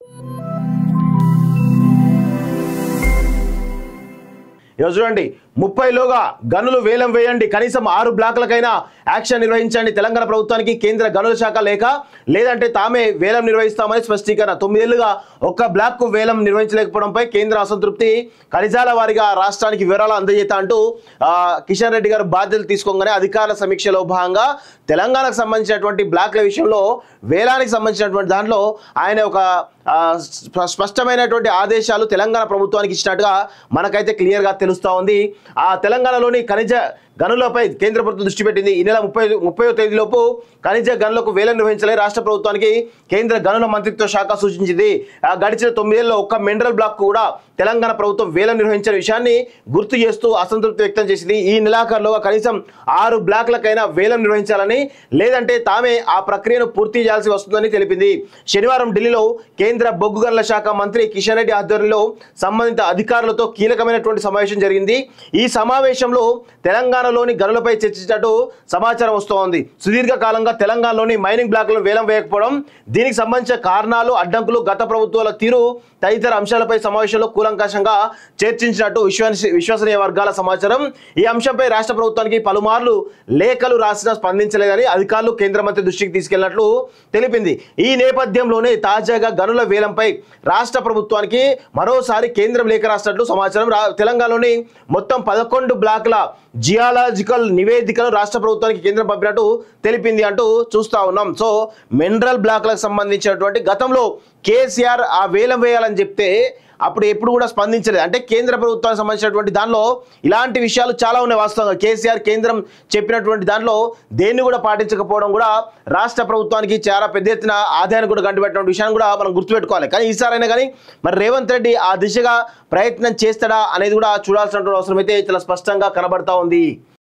ఈరోజు చూడండి ముప్పైలోగా గనులు వేలం వేయండి కనీసం ఆరు బ్లాకులకైనా యాక్షన్ నిర్వహించండి తెలంగాణ ప్రభుత్వానికి కేంద్ర గనుల శాఖ లేక లేదంటే తామే వేలం నిర్వహిస్తామని స్పష్టీకరణ తొమ్మిదేళ్లుగా ఒక్క బ్లాక్ కు వేలం నిర్వహించలేకపోవడంపై కేంద్ర అసంతృప్తి ఖనిజాల వారిగా రాష్ట్రానికి వివరాలు అందజేత అంటూ ఆ, కిషన్ రెడ్డి గారు బాధ్యతలు తీసుకోగానే అధికారుల సమీక్షలో భాగంగా తెలంగాణకు సంబంధించినటువంటి బ్లాక్ల విషయంలో వేలానికి సంబంధించినటువంటి దాంట్లో ఆయన ఒక ఆ, స్ప- స్పష్టమైనటువంటి ఆదేశాలు తెలంగాణ ప్రభుత్వానికి ఇచ్చినట్టుగా మనకైతే క్లియర్గా తెలుస్తూ ఉంది ఆ తెలంగాణలోని ఖనిజ గనులపై కేంద్ర ప్రభుత్వం దృష్టి పెట్టింది ఈ నెల ముప్పై ముప్పై తేదీలోపు ఖనిజ గనులకు వేలం నిర్వహించాలని రాష్ట్ర ప్రభుత్వానికి కేంద్ర గనుల మంత్రిత్వ శాఖ సూచించింది ఆ గడిచిన తొమ్మిదేళ్లలో ఒక్క మినరల్ బ్లాక్ కూడా తెలంగాణ ప్రభుత్వం వేలం నిర్వహించిన విషయాన్ని గుర్తు చేస్తూ అసంతృప్తి వ్యక్తం చేసింది ఈ నెలాఖరులోగా కనీసం ఆరు బ్లాక్లకైనా వేలం నిర్వహించాలని లేదంటే తామే ఆ ప్రక్రియను పూర్తి చేయాల్సి వస్తుందని తెలిపింది శనివారం ఢిల్లీలో కేంద్ర బొగ్గు గనుల శాఖ మంత్రి కిషన్ రెడ్డి ఆధ్వర్యంలో సంబంధిత అధికారులతో కీలకమైనటువంటి సమావేశం జరిగింది ఈ సమావేశంలో తెలంగాణలోని గనులపై చర్చించినట్టు సమాచారం వస్తోంది సుదీర్ఘకాలంగా తెలంగాణలోని మైనింగ్ బ్లాక్లను వేలం వేయకపోవడం దీనికి సంబంధించిన కారణాలు అడ్డంకులు గత ప్రభుత్వాల తీరు తదితర అంశాలపై సమావేశంలో కూలంకషంగా చర్చించినట్టు విశ్వాస విశ్వసనీయ వర్గాల సమాచారం ఈ అంశంపై రాష్ట్ర ప్రభుత్వానికి పలుమార్లు లేఖలు రాసినా స్పందించలేదని అధికారులు కేంద్ర మంత్రి దృష్టికి తీసుకెళ్లినట్లు తెలిపింది ఈ నేపథ్యంలోనే తాజాగా గనుల వేలంపై రాష్ట్ర ప్రభుత్వానికి మరోసారి కేంద్రం లేఖ రాసినట్లు సమాచారం రా- తెలంగాణలోని మొత్తం పదకొండు బ్లాకుల జియాలజికల్ నివేదికలు రాష్ట్ర ప్రభుత్వానికి కేంద్రం పంపినట్టు తెలిపింది అంటూ చూస్తా ఉన్నాం సో మినరల్ బ్లాక్లకు సంబంధించినటువంటి గతంలో కేసీఆర్ ఆ వేలం వేయాలని చెప్తే అప్పుడు ఎప్పుడు కూడా స్పందించలేదు అంటే కేంద్ర ప్రభుత్వానికి సంబంధించినటువంటి దానిలో ఇలాంటి విషయాలు చాలా ఉన్నాయి వాస్తవంగా కేసీఆర్ కేంద్రం చెప్పినటువంటి దాంట్లో దేన్ని కూడా పాటించకపోవడం కూడా రాష్ట్ర ప్రభుత్వానికి చాలా పెద్ద ఎత్తున ఆదాయాన్ని కూడా గంటుపెట్టిన విషయాన్ని కూడా మనం గుర్తుపెట్టుకోవాలి కానీ ఈసారైనా కానీ మరి రేవంత్ రెడ్డి ఆ దిశగా ప్రయత్నం చేస్తాడా అనేది కూడా చూడాల్సినటువంటి అవసరం అయితే చాలా స్పష్టంగా కనబడతా ఉంది